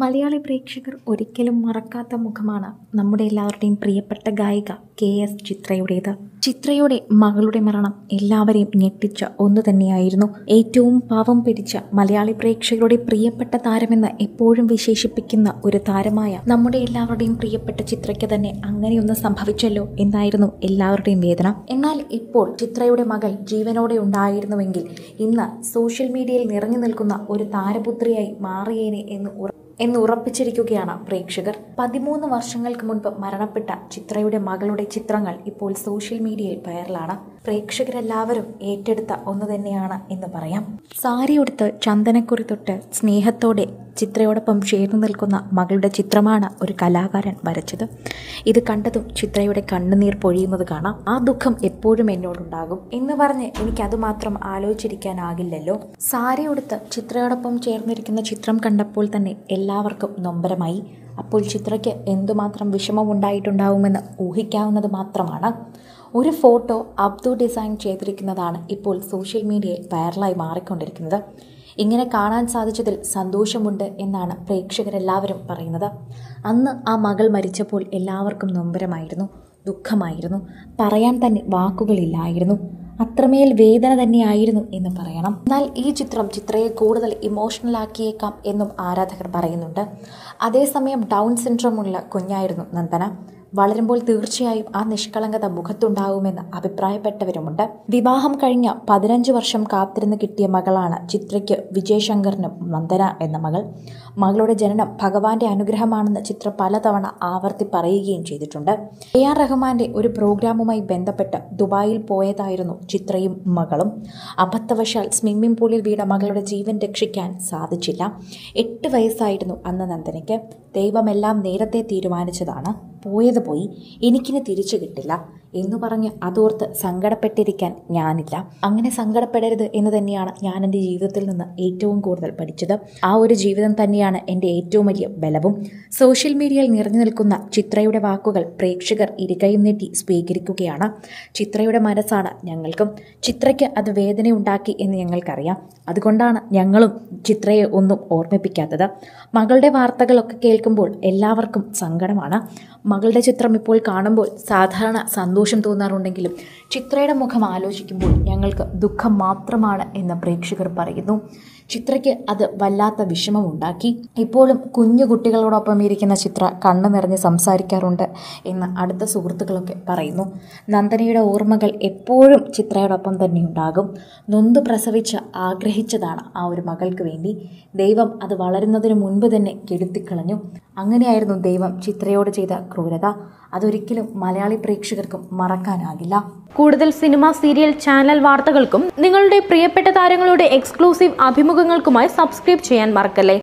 മലയാളി പ്രേക്ഷകർ ഒരിക്കലും മറക്കാത്ത മുഖമാണ് നമ്മുടെ എല്ലാവരുടെയും പ്രിയപ്പെട്ട ഗായിക കെ എസ് ചിത്രയുടേത് ചിത്രയുടെ മകളുടെ മരണം എല്ലാവരെയും ഞെട്ടിച്ച ഒന്ന് തന്നെയായിരുന്നു ഏറ്റവും പാവം പിടിച്ച മലയാളി പ്രേക്ഷകരുടെ പ്രിയപ്പെട്ട താരമെന്ന് എപ്പോഴും വിശേഷിപ്പിക്കുന്ന ഒരു താരമായ നമ്മുടെ എല്ലാവരുടെയും പ്രിയപ്പെട്ട ചിത്രയ്ക്ക് തന്നെ അങ്ങനെയൊന്ന് സംഭവിച്ചല്ലോ എന്നായിരുന്നു എല്ലാവരുടെയും വേദന എന്നാൽ ഇപ്പോൾ ചിത്രയുടെ മകൾ ജീവനോടെ ഉണ്ടായിരുന്നുവെങ്കിൽ ഇന്ന് സോഷ്യൽ മീഡിയയിൽ നിറഞ്ഞു നിൽക്കുന്ന ഒരു താരപുത്രിയായി മാറിയേനെ എന്ന് ഉറ എന്ന് ഉറപ്പിച്ചിരിക്കുകയാണ് പ്രേക്ഷകർ പതിമൂന്ന് വർഷങ്ങൾക്ക് മുൻപ് മരണപ്പെട്ട ചിത്രയുടെ മകളുടെ ചിത്രങ്ങൾ ഇപ്പോൾ സോഷ്യൽ മീഡിയയിൽ വൈറലാണ് പ്രേക്ഷകരെല്ലാവരും ഏറ്റെടുത്ത ഒന്ന് തന്നെയാണ് എന്ന് പറയാം സാരി ഉടുത്ത് ചന്ദനക്കുറി തൊട്ട് സ്നേഹത്തോടെ ചിത്രയോടൊപ്പം ചേർന്ന് നിൽക്കുന്ന മകളുടെ ചിത്രമാണ് ഒരു കലാകാരൻ വരച്ചത് ഇത് കണ്ടതും ചിത്രയുടെ കണ്ണുനീർ പൊഴിയുന്നത് കാണാം ആ ദുഃഖം എപ്പോഴും എന്നോടുണ്ടാകും എന്ന് പറഞ്ഞ് എനിക്ക് അതുമാത്രം ആലോചിച്ചിരിക്കാനാകില്ലല്ലോ സാരി ഉടുത്ത് ചിത്രയോടൊപ്പം ചേർന്നിരിക്കുന്ന ചിത്രം കണ്ടപ്പോൾ തന്നെ എല്ലാവർക്കും നൊമ്പരമായി അപ്പോൾ ചിത്രയ്ക്ക് എന്തുമാത്രം വിഷമമുണ്ടായിട്ടുണ്ടാവുമെന്ന് ഊഹിക്കാവുന്നത് മാത്രമാണ് ഒരു ഫോട്ടോ അബ്ദു ഡിസൈൻ ചെയ്തിരിക്കുന്നതാണ് ഇപ്പോൾ സോഷ്യൽ മീഡിയയിൽ വൈറലായി മാറിക്കൊണ്ടിരിക്കുന്നത് ഇങ്ങനെ കാണാൻ സാധിച്ചതിൽ സന്തോഷമുണ്ട് എന്നാണ് പ്രേക്ഷകരെല്ലാവരും പറയുന്നത് അന്ന് ആ മകൾ മരിച്ചപ്പോൾ എല്ലാവർക്കും നൊമ്പരമായിരുന്നു ദുഃഖമായിരുന്നു പറയാൻ തന്നെ വാക്കുകളില്ലായിരുന്നു അത്രമേൽ വേദന തന്നെയായിരുന്നു എന്ന് പറയണം എന്നാൽ ഈ ചിത്രം ചിത്രയെ കൂടുതൽ ഇമോഷണൽ ആക്കിയേക്കാം എന്നും ആരാധകർ പറയുന്നുണ്ട് അതേസമയം ഡൗൺ സിൻഡ്രോം ഉള്ള കുഞ്ഞായിരുന്നു നന്ദന വളരുമ്പോൾ തീർച്ചയായും ആ നിഷ്കളങ്കത മുഖത്തുണ്ടാവുമെന്ന് അഭിപ്രായപ്പെട്ടവരുമുണ്ട് വിവാഹം കഴിഞ്ഞ പതിനഞ്ച് വർഷം കാത്തിരുന്ന് കിട്ടിയ മകളാണ് ചിത്രയ്ക്ക് വിജയശങ്കറിനും നന്ദന എന്ന മകൾ മകളുടെ ജനനം ഭഗവാന്റെ അനുഗ്രഹമാണെന്ന് ചിത്ര പലതവണ ആവർത്തി പറയുകയും ചെയ്തിട്ടുണ്ട് എ ആർ റഹ്മാന്റെ ഒരു പ്രോഗ്രാമുമായി ബന്ധപ്പെട്ട് ദുബായിൽ പോയതായിരുന്നു ചിത്രയും മകളും അബദ്ധവശാൽ സ്വിമ്മിംഗ് പൂളിൽ വീണ മകളുടെ ജീവൻ രക്ഷിക്കാൻ സാധിച്ചില്ല എട്ട് വയസ്സായിരുന്നു അന്ന് നന്ദനയ്ക്ക് ദൈവമെല്ലാം നേരത്തെ തീരുമാനിച്ചതാണ് പോയത് പോയി എനിക്കിനി തിരിച്ചു കിട്ടില്ല എന്നു പറഞ്ഞ് അതോർത്ത് സങ്കടപ്പെട്ടിരിക്കാൻ ഞാനില്ല അങ്ങനെ സങ്കടപ്പെടരുത് എന്ന് തന്നെയാണ് ഞാൻ എൻ്റെ ജീവിതത്തിൽ നിന്ന് ഏറ്റവും കൂടുതൽ പഠിച്ചത് ആ ഒരു ജീവിതം തന്നെയാണ് എൻ്റെ ഏറ്റവും വലിയ ബലവും സോഷ്യൽ മീഡിയയിൽ നിറഞ്ഞു നിൽക്കുന്ന ചിത്രയുടെ വാക്കുകൾ പ്രേക്ഷകർ ഇരുകയും നീട്ടി സ്വീകരിക്കുകയാണ് ചിത്രയുടെ മനസ്സാണ് ഞങ്ങൾക്കും ചിത്രയ്ക്ക് അത് വേദനയുണ്ടാക്കി എന്ന് ഞങ്ങൾക്കറിയാം അതുകൊണ്ടാണ് ഞങ്ങളും ചിത്രയെ ഒന്നും ഓർമ്മിപ്പിക്കാത്തത് മകളുടെ വാർത്തകളൊക്കെ കേൾക്കുമ്പോൾ എല്ലാവർക്കും സങ്കടമാണ് മകളുടെ ചിത്രം ഇപ്പോൾ കാണുമ്പോൾ സാധാരണ സന്തോഷം തോന്നാറുണ്ടെങ്കിലും ചിത്രയുടെ മുഖം ആലോചിക്കുമ്പോൾ ഞങ്ങൾക്ക് ദുഃഖം മാത്രമാണ് എന്ന് പ്രേക്ഷകർ പറയുന്നു ചിത്രയ്ക്ക് അത് വല്ലാത്ത വിഷമമുണ്ടാക്കി ഇപ്പോഴും കുഞ്ഞു കുട്ടികളോടൊപ്പം ഇരിക്കുന്ന ചിത്ര കണ്ണു നിറഞ്ഞ് സംസാരിക്കാറുണ്ട് എന്ന് അടുത്ത സുഹൃത്തുക്കളൊക്കെ പറയുന്നു നന്ദനയുടെ ഓർമ്മകൾ എപ്പോഴും ചിത്രയോടൊപ്പം തന്നെ ഉണ്ടാകും നൊന്ത് പ്രസവിച്ച് ആഗ്രഹിച്ചതാണ് ആ ഒരു മകൾക്ക് വേണ്ടി ദൈവം അത് വളരുന്നതിന് മുൻപ് തന്നെ കെടുത്തിക്കളഞ്ഞു അങ്ങനെയായിരുന്നു ദൈവം ചിത്രയോട് ചെയ്ത ക്രൂരത അതൊരിക്കലും മലയാളി പ്രേക്ഷകർക്കും മറക്കാനാകില്ല കൂടുതൽ സിനിമ സീരിയൽ ചാനൽ വാർത്തകൾക്കും നിങ്ങളുടെ പ്രിയപ്പെട്ട താരങ്ങളുടെ എക്സ്ക്ലൂസീവ് അഭിമുഖങ്ങൾക്കുമായി സബ്സ്ക്രൈബ് ചെയ്യാൻ മറക്കല്ലേ